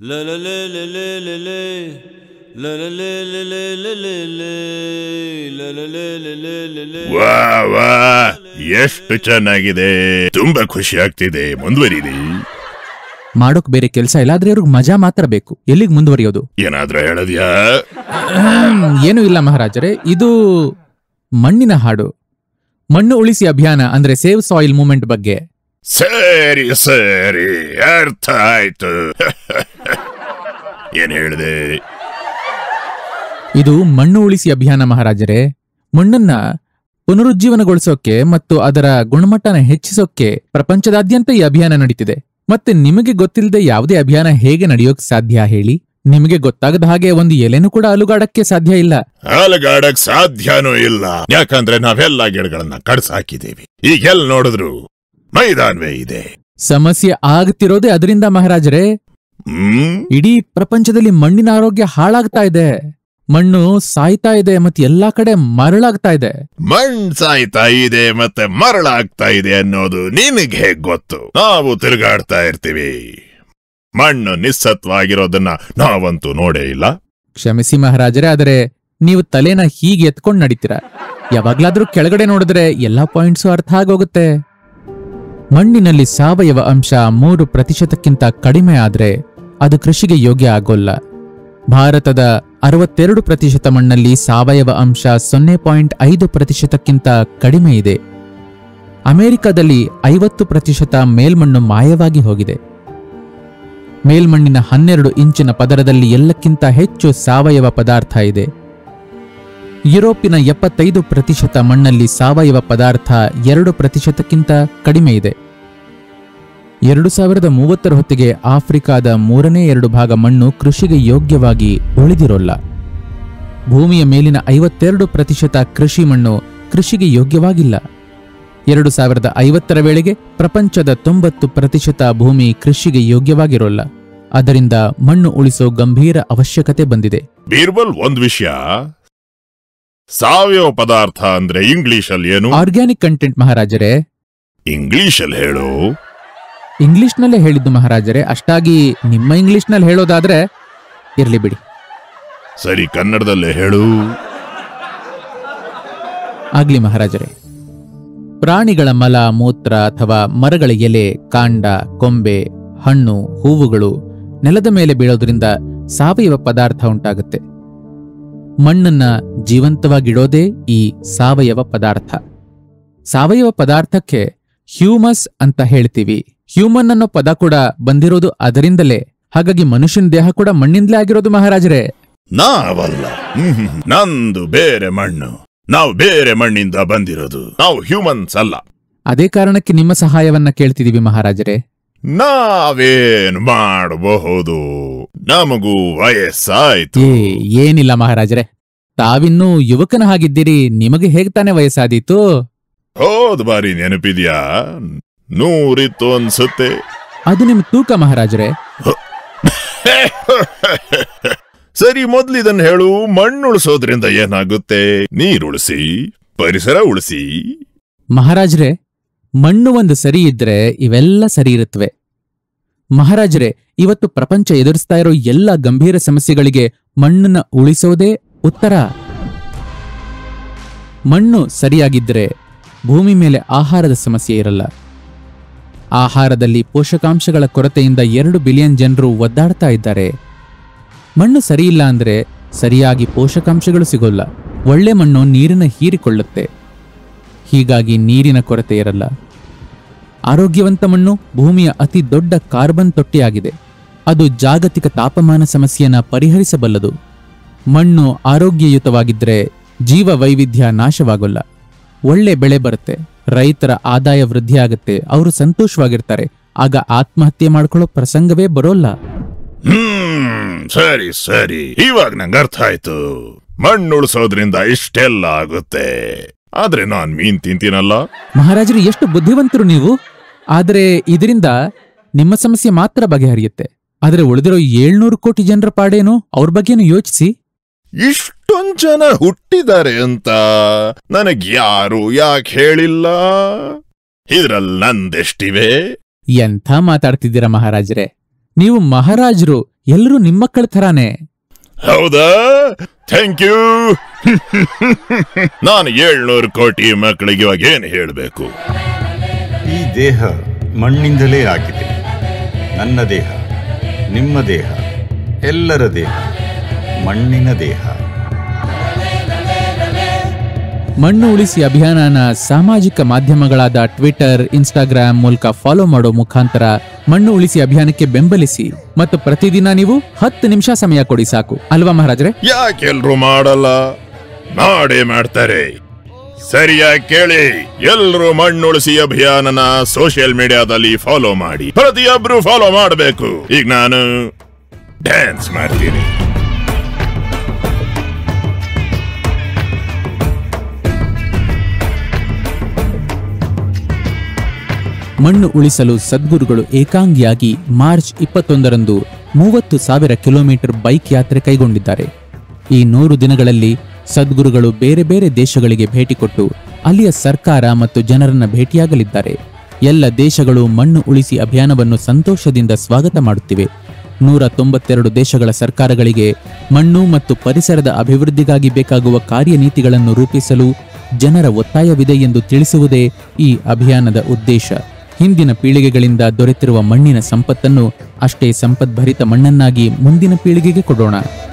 La la la la la la la. La la la la la la la la. La la la la la la la. ವಾ ವಾ ಎಷ್ಟು ಚೆನ್ನಾಗಿದೆ ತುಂಬಾ ಖುಷಿ ಆಗ್ತಿದೆ ಮುಂದುವರಿದಿ ಮಾಡೋಕ್ ಬೇರೆ ಕೆಲಸ ಇಲ್ಲ ಆದ್ರೆ ಇವ್ರಿಗೆ ಮಜಾ ಮಾತ್ರ ಬೇಕು ಎಲ್ಲಿಗೆ ಮುಂದುವರಿಯೋದು ಏನಾದ್ರೂ ಹೇಳದ್ಯಾ ಹ್ಮ್, ಏನೂ ಇಲ್ಲ ಮಹಾರಾಜರೇ ಇದು ಮಣ್ಣಿನ ಹಾಡು ಮಣ್ಣು ಉಳಿಸಿ ಅಭಿಯಾನ ಅಂದ್ರೆ ಸೇವ್ ಸಾಯಿಲ್ ಮೂವ್ಮೆಂಟ್ ಬಗ್ಗೆ ಸರಿ ಸರಿ ಅರ್ಥ ಆಯ್ತು ಏನ್ ಹೇಳಿದೆ ಇದು ಮಣ್ಣು ಉಳಿಸಿ ಅಭಿಯಾನ ಮಹಾರಾಜರೇ ಮಣ್ಣನ್ನ ಪುನರುಜ್ಜೀವನಗೊಳಿಸೋಕೆ ಮತ್ತು ಅದರ ಗುಣಮಟ್ಟನ ಹೆಚ್ಚಿಸೋಕೆ ಪ್ರಪಂಚದಾದ್ಯಂತ ಈ ಅಭಿಯಾನ ನಡೀತಿದೆ ಮತ್ತೆ ನಿಮಗೆ ಗೊತ್ತಿಲ್ಲದೆ ಯಾವುದೇ ಅಭಿಯಾನ ಹೇಗೆ ನಡೆಯೋಕ್ ಸಾಧ್ಯ ಹೇಳಿ ನಿಮಗೆ ಗೊತ್ತಾಗದ ಹಾಗೆ ಒಂದು ಎಲೆನೂ ಕೂಡ ಅಲುಗಾಡಕ್ಕೆ ಸಾಧ್ಯ ಇಲ್ಲ ಅಲಗಾಡಕ್ ಸಾಧ್ಯನೂ ಇಲ್ಲ ಯಾಕಂದ್ರೆ ನಾವೆಲ್ಲ ಗಿಡಗಳನ್ನ ಕಡ್ಸ್ ಹಾಕಿದೀವಿ ಈಗ ಎಲ್ ನೋಡಿದ್ರು ಮೈದಾನವೇ ಇದೆ ಸಮಸ್ಯೆ ಆಗ್ತಿರೋದೇ ಅದರಿಂದ ಮಹಾರಾಜರೇ ಹ್ಮ್ ಇಡೀ ಪ್ರಪಂಚದಲ್ಲಿ ಮಣ್ಣಿನ ಆರೋಗ್ಯ ಹಾಳಾಗ್ತಾ ಇದೆ ಮಣ್ಣು ಸಾಯ್ತಾ ಇದೆ ಮತ್ತೆ ಎಲ್ಲಾ ಕಡೆ ಮರಳಾಗ್ತಾ ಇದೆ ಮಣ್ ಸಾಯ್ತಾ ಇದೆ ಮತ್ತೆ ಮರಳಾಗ್ತಾ ಇದೆ ಅನ್ನೋದು ನಿನಗೆ ಹೇಗ್ ಗೊತ್ತು ನಾವು ತಿರುಗಾಡ್ತಾ ಇರ್ತೀವಿ ಮಣ್ಣು ನಿಸ್ಸತ್ವಾಗಿರೋದನ್ನ ನಾವಂತೂ ನೋಡೇ ಇಲ್ಲ ಕ್ಷಮಿಸಿ ಮಹಾರಾಜರೇ ಆದರೆ ನೀವು ತಲೆನ ಹೀಗೆ ಎತ್ಕೊಂಡ್ ನಡೀತೀರ ಯಾವಾಗ್ಲಾದ್ರೂ ಕೆಳಗಡೆ ನೋಡಿದ್ರೆ ಎಲ್ಲಾ ಪಾಯಿಂಟ್ಸು ಅರ್ಥ ಆಗೋಗುತ್ತೆ ಮಣ್ಣಿನಲ್ಲಿ ಸಾವಯವ ಅಂಶ ಮೂರು ಪ್ರತಿಶತಕ್ಕಿಂತ ಕಡಿಮೆ ಆದ್ರೆ ಅದು ಕೃಷಿಗೆ ಯೋಗ್ಯ ಆಗೋಲ್ಲ ಭಾರತದ ಅರವತ್ತೆರಡು ಪ್ರತಿಶತ ಮಣ್ಣಲ್ಲಿ ಸಾವಯವ ಅಂಶ ಸೊನ್ನೆ ಪಾಯಿಂಟ್ ಐದು ಪ್ರತಿಶತಕ್ಕಿಂತ ಕಡಿಮೆ ಇದೆ ಅಮೆರಿಕದಲ್ಲಿ ಐವತ್ತು ಪ್ರತಿಶತ ಮೇಲ್ಮಣ್ಣು ಮಾಯವಾಗಿ ಹೋಗಿದೆ ಮೇಲ್ಮಣ್ಣಿನ ಹನ್ನೆರಡು ಇಂಚಿನ ಪದರದಲ್ಲಿ ಎಲ್ಲಕ್ಕಿಂತ ಹೆಚ್ಚು ಸಾವಯವ ಪದಾರ್ಥ ಇದೆ ಯುರೋಪಿನ ಎಪ್ಪತ್ತೈದು ಪ್ರತಿಶತ ಮಣ್ಣಲ್ಲಿ ಸಾವಯವ ಪದಾರ್ಥ ಎರಡು ಪ್ರತಿಶತಕ್ಕಿಂತ ಕಡಿಮೆ ಇದೆ ಎರಡು ಸಾವಿರದ ಮೂವತ್ತರ ಹೊತ್ತಿಗೆ ಆಫ್ರಿಕಾದ ಮೂರನೇ ಎರಡು ಭಾಗ ಮಣ್ಣು ಕೃಷಿಗೆ ಯೋಗ್ಯವಾಗಿ ಉಳಿದಿರೋಲ್ಲ ಭೂಮಿಯ ಮೇಲಿನ ಐವತ್ತೆರಡು ಪ್ರತಿಶತ ಕೃಷಿ ಮಣ್ಣು ಕೃಷಿಗೆ ಯೋಗ್ಯವಾಗಿಲ್ಲ ಎರಡು ಸಾವಿರದ ಐವತ್ತರ ವೇಳೆಗೆ ಪ್ರಪಂಚದ ತೊಂಬತ್ತು ಪ್ರತಿಶತ ಭೂಮಿ ಕೃಷಿಗೆ ಯೋಗ್ಯವಾಗಿರೋಲ್ಲ ಅದರಿಂದ ಮಣ್ಣು ಉಳಿಸೋ ಗಂಭೀರ ಅವಶ್ಯಕತೆ ಬಂದಿದೆ ಬೀರ್ಬಲ್ ಒಂದ್ ವಿಷಯ ಸಾವಯವ ಪದಾರ್ಥ ಅಂದ್ರೆ ಇಂಗ್ಲಿಷ್ ಅಲ್ಲಿ ಏನು ಆರ್ಗ್ಯಾನಿಕ್ ಕಂಟೆಂಟ್ ಮಹಾರಾಜರೇ ಇಂಗ್ಲಿಷ್ ಅಲ್ಲಿ ಹೇಳು ಇಂಗ್ಲಿಷ್ನಲ್ಲೇ ಹೇಳಿದ್ದು ಮಹಾರಾಜರೇ ಅಷ್ಟಾಗಿ ನಿಮ್ಮ ಇಂಗ್ಲಿಷ್ನಲ್ಲಿ ಹೇಳೋದಾದ್ರೆ ಇರ್ಲಿ ಬಿಡಿ ಸರಿ ಕನ್ನಡದಲ್ಲೇ ಹೇಳು ಆಗ್ಲಿ ಮಹಾರಾಜರೇ ಪ್ರಾಣಿಗಳ ಮಲ ಮೂತ್ರ ಅಥವಾ ಮರಗಳ ಎಲೆ ಕಾಂಡ ಕೊಂಬೆ ಹಣ್ಣು ಹೂವುಗಳು ನೆಲದ ಮೇಲೆ ಬೀಳೋದ್ರಿಂದ ಸಾವಯವ ಪದಾರ್ಥ ಉಂಟಾಗುತ್ತೆ ಮಣ್ಣನ್ನ ಜೀವಂತವಾಗಿಡೋದೇ ಈ ಸಾವಯವ ಪದಾರ್ಥ ಸಾವಯವ ಪದಾರ್ಥಕ್ಕೆ ಹ್ಯೂಮಸ್ ಅಂತ ಹೇಳ್ತೀವಿ ಹ್ಯೂಮನ್ ಅನ್ನೋ ಪದ ಕೂಡ ಬಂದಿರೋದು ಅದರಿಂದಲೇ ಹಾಗಾಗಿ ಮನುಷ್ಯನ ದೇಹ ಕೂಡ ಮಣ್ಣಿಂದಲೇ ಆಗಿರೋದು ಮಹಾರಾಜರೇ ನಾವಲ್ಲ ಹ್ಮ್ ಹ್ಮ್. ನಂದು ಬೇರೆ ಮಣ್ಣು ನಾವು ಬೇರೆ ಮಣ್ಣಿಂದ ಬಂದಿರೋದು ನಾವು ಹ್ಯೂಮನ್ಸ್ ಅಲ್ಲ ಅದೇ ಕಾರಣಕ್ಕೆ ನಿಮ್ಮ ಸಹಾಯವನ್ನ ಕೇಳ್ತಿದೀವಿ ಮಹಾರಾಜರೇ ನಾವೇನ್ ಮಾಡಬಹುದು ನಮಗೂ ವಯಸ್ಸಾಯ್ತು ಏ ಏನಿಲ್ಲ ಮಹಾರಾಜರೇ ತಾವಿನ್ನೂ ಯುವಕನ ಹಾಗಿದ್ದೀರಿ ನಿಮಗೆ ಹೇಗ್ ತಾನೇ ವಯಸ್ಸಾದೀತು ಹೋದ್ ಬಾರಿ ನೆನಪಿದ್ಯಾ ನೂರಿತ್ತು ಅನ್ಸುತ್ತೆ ಅದು ನಿಮ್ ತೂಕ ಮಹಾರಾಜರೇ ಸರಿ ಮೊದ್ಲಿದನ್ ಹೇಳು ಮಣ್ಣು ಉಳಿಸೋದ್ರಿಂದ ಏನಾಗುತ್ತೆ ನೀರುಳಿಸಿ ಪರಿಸರ ಉಳಿಸಿ ಮಹಾರಾಜರೇ ಮಣ್ಣು ಒಂದು ಸರಿ ಇದ್ರೆ ಇವೆಲ್ಲ ಸರಿ ಇರುತ್ತವೆ ಮಹಾರಾಜರೇ ಇವತ್ತು ಪ್ರಪಂಚ ಎದುರಿಸ್ತಾ ಇರೋ ಎಲ್ಲ ಗಂಭೀರ ಸಮಸ್ಯೆಗಳಿಗೆ ಮಣ್ಣನ್ನ ಉಳಿಸೋದೇ ಉತ್ತರ ಮಣ್ಣು ಸರಿಯಾಗಿದ್ದರೆ ಭೂಮಿ ಮೇಲೆ ಆಹಾರದ ಸಮಸ್ಯೆ ಇರಲ್ಲ ಆಹಾರದಲ್ಲಿ ಪೋಷಕಾಂಶಗಳ ಕೊರತೆಯಿಂದ ಎರಡು ಬಿಲಿಯನ್ ಜನರು ಒದ್ದಾಡ್ತಾ ಇದ್ದಾರೆ ಮಣ್ಣು ಸರಿಯಿಲ್ಲ ಅಂದ್ರೆ ಸರಿಯಾಗಿ ಪೋಷಕಾಂಶಗಳು ಸಿಗೋಲ್ಲ ಒಳ್ಳೆ ಮಣ್ಣು ನೀರಿನ ಹೀರಿಕೊಳ್ಳುತ್ತೆ ಹೀಗಾಗಿ ನೀರಿನ ಕೊರತೆ ಇರಲ್ಲ ಆರೋಗ್ಯವಂತ ಮಣ್ಣು ಭೂಮಿಯ ಅತಿ ದೊಡ್ಡ ಕಾರ್ಬನ್ ತೊಟ್ಟಿಯಾಗಿದೆ ಅದು ಜಾಗತಿಕ ತಾಪಮಾನ ಸಮಸ್ಯೆಯನ್ನ ಪರಿಹರಿಸಬಲ್ಲದು ಮಣ್ಣು ಆರೋಗ್ಯಯುತವಾಗಿದ್ರೆ ಜೀವ ವೈವಿಧ್ಯ ನಾಶವಾಗೋಲ್ಲ ಒಳ್ಳೆ ಬೆಳೆ ಬರುತ್ತೆ ರೈತರ ಆದಾಯ ವೃದ್ಧಿಯಾಗುತ್ತೆ ಅವರು ಸಂತೋಷವಾಗಿರ್ತಾರೆ ಆಗ ಆತ್ಮಹತ್ಯೆ ಮಾಡ್ಕೊಳ್ಳೋ ಪ್ರಸಂಗವೇ ಬರೋಲ್ಲ ಹ್ಮ್ ಸರಿ ಸರಿ ಇವಾಗ ನಂಗೆ ಅರ್ಥ ಆಯ್ತು ಮಣ್ಣು ಉಳಿಸೋದ್ರಿಂದ ಇಷ್ಟೆಲ್ಲ ಆಗುತ್ತೆ ಆದ್ರೆ ನಾನ್ ಮೀನ್ ತಿಂತೀನಲ್ಲ ಮಹಾರಾಜರು ಎಷ್ಟು ಬುದ್ಧಿವಂತರು ನೀವು ಆದರೆ ಇದರಿಂದ ನಿಮ್ಮ ಸಮಸ್ಯೆ ಮಾತ್ರ ಬಗೆಹರಿಯುತ್ತೆ ಆದರೆ ಉಳಿದಿರೋ ಏಳ್ನೂರು ಕೋಟಿ ಜನರ ಪಾಡೇನು ಅವ್ರ ಬಗ್ಗೆನೂ ಯೋಚಿಸಿ ಇಷ್ಟೊಂದ್ ಜನ ಹುಟ್ಟಿದ್ದಾರೆ ಅಂತ ನನಗ್ ಯಾರು ಯಾಕೆ ಹೇಳಿಲ್ಲ ಇದ್ರಲ್ಲಿ ನಂದೆಷ್ಟಿವೆ ಎಂಥ ಮಾತಾಡ್ತಿದ್ದೀರಾ ಮಹಾರಾಜರೇ ನೀವು ಮಹಾರಾಜರು ಎಲ್ಲರೂ ನಿಮ್ಮಕ್ಕಳ ಥರಾನೇ ಹೌದಾ ಥ್ಯಾಂಕ್ ಯು ನಾನು ಏಳ್ನೂರು ಕೋಟಿ ಮಕ್ಕಳಿಗೆ ಇವಾಗ ಏನ್ ಹೇಳ್ಬೇಕು ಈ ದೇಹ ಮಣ್ಣಿಂದಲೇ ಆಗಿದೆ ನನ್ನ ದೇಹ ನಿಮ್ಮ ದೇಹ ಎಲ್ಲರ ದೇಹ ಮಣ್ಣಿನ ದೇಹ ಮಣ್ಣು ಉಳಿಸಿ ಅಭಿಯಾನನ ಸಾಮಾಜಿಕ ಮಾಧ್ಯಮಗಳಾದ ಟ್ವಿಟರ್ ಇನ್ಸ್ಟಾಗ್ರಾಮ್ ಮೂಲಕ ಫಾಲೋ ಮಾಡೋ ಮುಖಾಂತರ ಮಣ್ಣು ಉಳಿಸಿ ಅಭಿಯಾನಕ್ಕೆ ಬೆಂಬಲಿಸಿ ಮತ್ತು ಪ್ರತಿದಿನ ನೀವು ಹತ್ತು ನಿಮಿಷ ಸಮಯ ಕೊಡಿ ಸಾಕು ಅಲ್ವಾ ಮಹಾರಾಜ್ರೆ ಯಾಕೆಲ್ರು ಮಾಡಲ್ಲ ಮಾಡೇ ಮಾಡ್ತಾರೆ ಸರಿಯಾಗಿ ಕೇಳಿ ಎಲ್ರು ಮಣ್ಣುಳಿಸಿ ಅಭಿಯಾನನ ಸೋಷಿಯಲ್ ಮೀಡಿಯಾದಲ್ಲಿ ಫಾಲೋ ಮಾಡಿ ಪ್ರತಿಯೊಬ್ರು ಫಾಲೋ ಮಾಡಬೇಕು ಈಗ ನಾನು ಡ್ಯಾನ್ಸ್ ಮಾಡ್ತೀನಿ ಮಣ್ಣು ಉಳಿಸಲು ಸದ್ಗುರುಗಳು ಏಕಾಂಗಿಯಾಗಿ ಮಾರ್ಚ್ ಇಪ್ಪತ್ತೊಂದರಂದು ಮೂವತ್ತು ಸಾವಿರ ಕಿಲೋಮೀಟರ್ ಬೈಕ್ ಯಾತ್ರೆ ಕೈಗೊಂಡಿದ್ದಾರೆ ಈ ನೂರು ದಿನಗಳಲ್ಲಿ ಸದ್ಗುರುಗಳು ಬೇರೆ ಬೇರೆ ದೇಶಗಳಿಗೆ ಭೇಟಿ ಕೊಟ್ಟು ಅಲ್ಲಿಯ ಸರ್ಕಾರ ಮತ್ತು ಜನರನ್ನ ಭೇಟಿಯಾಗಲಿದ್ದಾರೆ ಎಲ್ಲ ದೇಶಗಳು ಮಣ್ಣು ಉಳಿಸಿ ಅಭಿಯಾನವನ್ನು ಸಂತೋಷದಿಂದ ಸ್ವಾಗತ ಮಾಡುತ್ತಿವೆ ನೂರ ತೊಂಬತ್ತೆರಡು ದೇಶಗಳ ಸರ್ಕಾರಗಳಿಗೆ ಮಣ್ಣು ಮತ್ತು ಪರಿಸರದ ಅಭಿವೃದ್ಧಿಗಾಗಿ ಬೇಕಾಗುವ ಕಾರ್ಯನೀತಿಗಳನ್ನು ರೂಪಿಸಲು ಜನರ ಒತ್ತಾಯವಿದೆ ಎಂದು ತಿಳಿಸುವುದೇ ಈ ಅಭಿಯಾನದ ಉದ್ದೇಶ ಹಿಂದಿನ ಪೀಳಿಗೆಗಳಿಂದ ದೊರೆತಿರುವ ಮಣ್ಣಿನ ಸಂಪತ್ತನ್ನು ಅಷ್ಟೇ ಸಂಪದ್ಭರಿತ ಮಣ್ಣನ್ನಾಗಿ ಮುಂದಿನ ಪೀಳಿಗೆಗೆ ಕೊಡೋಣ